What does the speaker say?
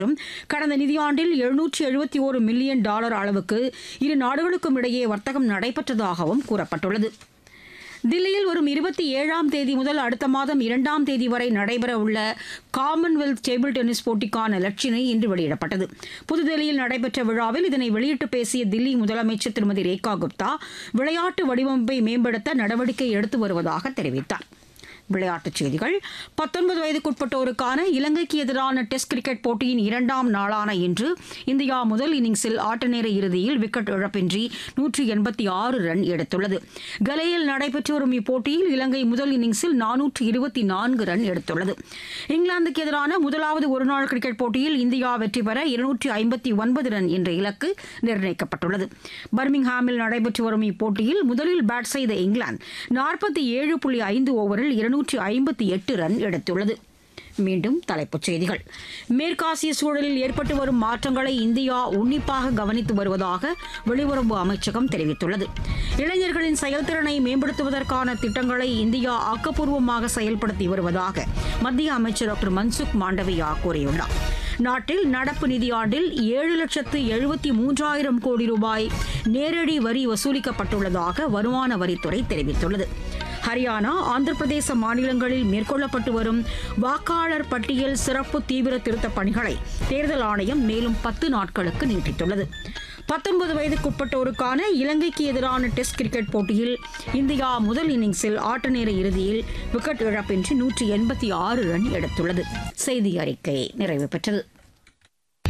கடந்த நிதியாண்டில் எழுநூற்றி எழுபத்தி ஒரு மில்லியன் டாலர் அளவுக்கு இரு நாடுகளுக்கும் இடையே வர்த்தகம் நடைபெற்றதாகவும் கூறப்பட்டுள்ளது தில்லியில் வரும் இருபத்தி ஏழாம் தேதி முதல் அடுத்த மாதம் இரண்டாம் தேதி வரை நடைபெறவுள்ள காமன்வெல்த் டேபிள் டென்னிஸ் போட்டிக்கான லட்சினை இன்று வெளியிடப்பட்டது புதுதில்லியில் நடைபெற்ற விழாவில் இதனை வெளியிட்டு பேசிய தில்லி முதலமைச்சர் திருமதி ரேகா குப்தா விளையாட்டு வடிவமைப்பை மேம்படுத்த நடவடிக்கை எடுத்து வருவதாக தெரிவித்தார் விளையாட்டுச் செய்திகள் பத்தொன்பது வயதுக்குட்பட்டோருக்கான இலங்கைக்கு எதிரான டெஸ்ட் கிரிக்கெட் போட்டியின் இரண்டாம் நாளான இன்று இந்தியா முதல் இன்னிங்ஸில் ஆட்டநேர இறுதியில் விக்கெட் இழப்பின்றி நூற்றி எண்பத்தி ஆறு ரன் எடுத்துள்ளது கலையில் நடைபெற்று வரும் இப்போட்டியில் இலங்கை முதல் இன்னிங்ஸில் நானூற்று இருபத்தி நான்கு ரன் எடுத்துள்ளது இங்கிலாந்துக்கு எதிரான முதலாவது ஒருநாள் கிரிக்கெட் போட்டியில் இந்தியா வெற்றி பெற இருநூற்றி ஐம்பத்தி ஒன்பது ரன் என்ற இலக்கு நிர்ணயிக்கப்பட்டுள்ளது பர்மிங்ஹாமில் நடைபெற்று வரும் இப்போட்டியில் முதலில் பேட் செய்த இங்கிலாந்து நாற்பத்தி ஏழு புள்ளி ஐந்து ஓவரில் இருநூற்றி ஐம்பத்தி எட்டு ரன் எடுத்துள்ளது மீண்டும் தலைப்புச் செய்திகள் மேற்காசிய சூழலில் ஏற்பட்டு வரும் மாற்றங்களை இந்தியா உன்னிப்பாக கவனித்து வருவதாக வெளியுறவு அமைச்சகம் தெரிவித்துள்ளது இளைஞர்களின் செயல்திறனை மேம்படுத்துவதற்கான திட்டங்களை இந்தியா ஆக்கப்பூர்வமாக செயல்படுத்தி வருவதாக மத்திய அமைச்சர் டாக்டர் மன்சுக் மாண்டவியா கூறியுள்ளார் நாட்டில் நடப்பு நிதியாண்டில் ஏழு லட்சத்து எழுபத்தி மூன்றாயிரம் கோடி ரூபாய் நேரடி வரி வசூலிக்கப்பட்டுள்ளதாக வருமான வரித்துறை தெரிவித்துள்ளது ஹரியானா ஆந்திர பிரதேச மாநிலங்களில் மேற்கொள்ளப்பட்டு வரும் வாக்காளர் பட்டியல் சிறப்பு தீவிர திருத்தப் பணிகளை தேர்தல் ஆணையம் மேலும் பத்து நாட்களுக்கு நீட்டித்துள்ளது பத்தொன்பது வயதுக்குட்பட்டோருக்கான இலங்கைக்கு எதிரான டெஸ்ட் கிரிக்கெட் போட்டியில் இந்தியா முதல் இன்னிங்ஸில் ஆட்டநேர இறுதியில் விக்கெட் இழப்பின்றி நூற்றி எண்பத்தி ஆறு ரன் எடுத்துள்ளது செய்தி அறிக்கை நிறைவு பெற்றது